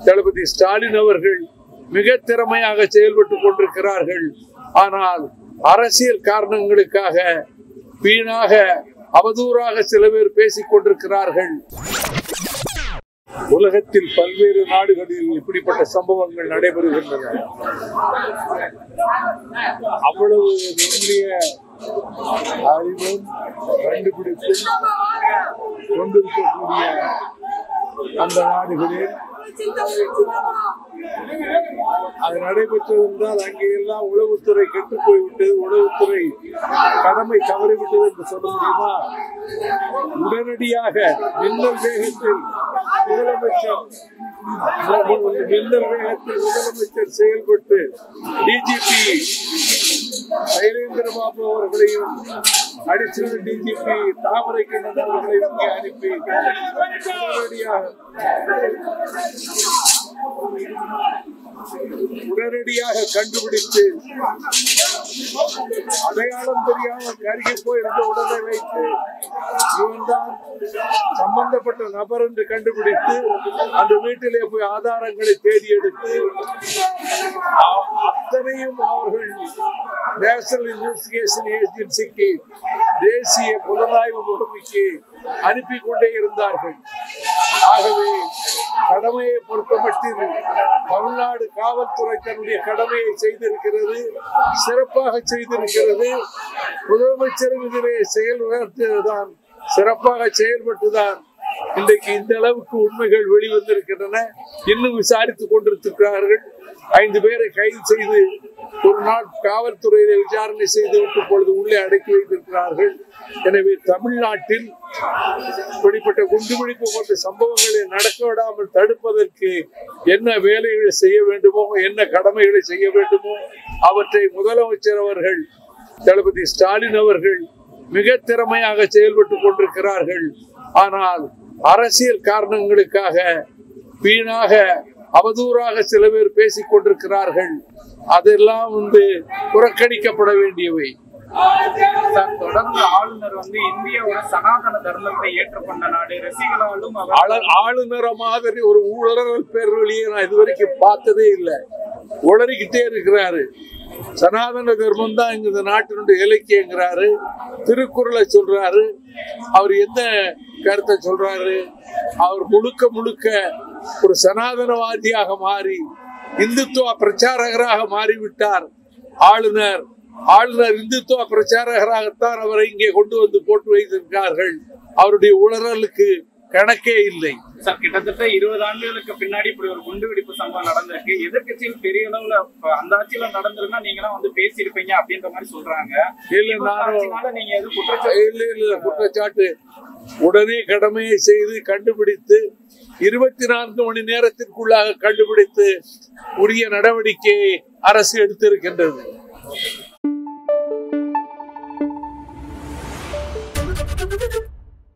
தளபதி ஸ்டாலின் அவர்கள் மிக திறமையாக செயல்பட்டுக் கொண்டிருக்கிறார்கள் ஆனால் அரசியல் காரணங்களுக்காக வீணாக அவதூறாக சில பேர் பேசிக் கொண்டிருக்கிறார்கள் உலகத்தில் பல்வேறு நாடுகளில் இப்படிப்பட்ட சம்பவங்கள் நடைபெறுகின்றன அவ்வளவு நுண்ணிய அறிவும் கண்டுபிடிப்பும் கொண்டிருக்கக்கூடிய அந்த நாடுகளில் அது நடைபெற்றிருந்தால் அங்கே எல்லாம் உளவுத்துறை கெட்டு போய்விட்டது உளவுத்துறை கடமை தவறிவிட்டது என்று சொல்ல முடியுமா உடனடியாக மின்னல் வேகத்தில் முதலமைச்சர் மின்னல் வேகத்தில் முதலமைச்சர் செயல்பட்டு டிஜிபி சைலேந்திர பாபு அவர்களையும் அடிஷனல் டிஜிபி தாமரை கண்ணன் அவர்களையும் இங்கே அனுப்பி உடனடியாக உடனடியாக கண்டுபிடித்து அடையாளம் தெரியாமல் கருகி போயிருந்த உடலை வைத்து இவன்தான் சம்பந்தப்பட்ட நபர் என்று கண்டுபிடித்து அந்த வீட்டிலே போய் ஆதாரங்களை தேடி எடுத்து அ- அத்தனையும் அவர்கள் நேஷனல் இன்வெஸ்டிகேஷன் ஏஜென்சிக்கு தேசிய புலனாய்வு முகமைக்கு அனுப்பி கொண்டே இருந்தார்கள் ஆகவே கடமையை பொறுத்தமட்டில் தமிழ்நாடு காவல்துறை தன்னுடைய கடமையை செய்திருக்கிறது சிறப்பாக செய்திருக்கிறது முதலமைச்சரும் இதிலே செயல்பட்டுதான் சிறப்பாக செயல்பட்டுதான் இன்றைக்கு இந்த அளவுக்கு உண்மைகள் வெளிவந்திருக்கின்றன இன்னும் விசாரித்துக் கொண்டிருக்கிறார்கள் ஐந்து பேரை கைது செய்து ஒரு நாள் காவல்துறையில விசாரணை செய்து விட்டு பொழுது உள்ளே அடக்கி வைத்திருக்கிறார்கள் எனவே தமிழ்நாட்டில் இப்படிப்பட்ட குண்டுபிடிப்பு போன்ற சம்பவங்களை நடக்க விடாமல் தடுப்பதற்கு என்ன வேலைகளை செய்ய வேண்டுமோ என்ன கடமைகளை செய்ய வேண்டுமோ அவற்றை முதலமைச்சர் அவர்கள் தளபதி ஸ்டாலின் அவர்கள் மிக திறமையாக செயல்பட்டுக் கொண்டிருக்கிறார்கள் ஆனால் அரசியல் காரணங்களுக்காக வீணாக அவதூறாக சில பேர் பேசிக் கொண்டிருக்கிறார்கள் அதெல்லாம் வந்து புறக்கணிக்கப்பட வேண்டியவை சார், தொடர்ந்து ஆளுநர் வந்து இந்தியாவோட சனாதன தர்மத்தை ஏற்றுக்கொண்ட நாடு ரசிகளாலும் அவர் ஆள- ஆளுநர மாதிரி ஒரு ஊழல் பேர் வெளியே நான் இதுவரைக்கும் பார்த்ததே இல்லை உளறிக்கிட்டே இருக்கிறாரு சனாதன தர்மம் தான் இந்த நாட்டினுடைய இலக்கியங்கிறாரு திருக்குறளை சொல்றாரு அவர் எந்த கருத்தை சொல்றாரு அவர் முழுக்க முழுக்க ஒரு சனாதனவாதியாக மாறி இந்துத்துவ பிரச்சாரகராக மாறிவிட்டார் ஆளுநர் ஆளுநர் இந்துத்துவ பிரச்சாரகராகத்தான் அவரை இங்கே கொண்டு வந்து போட்டு வைத்திருக்கிறார்கள் அவருடைய உளறலுக்கு கணக்கே இல்லை சார் கிட்டத்தட்ட இருபது ஆண்டுகளுக்கு பின்னாடி இப்படி ஒரு குண்டுவெடிப்பு சம்பவம் நடந்திருக்கு எதிர்க்கட்சியில் பெரிய அளவுல இப்ப அந்த ஆட்சியில நடந்திருந்தா நீங்க எல்லாம் வந்து பேசியிருப்பீங்க அப்படின்ற மாதிரி சொல்றாங்க இல்ல திமுக நானும் ஆட்சினால நீங்க எதுவும் குற்றச்சாட்டு இல்ல இல்ல குற்றச்சாட்டு உடனே கடமையை செய்து கண்டுபிடித்து இருபத்தி நான்கு மணி நேரத்திற்குள்ளாக கண்டுபிடித்து உரிய நடவடிக்கையை அரசு எடுத்திருக்கின்றது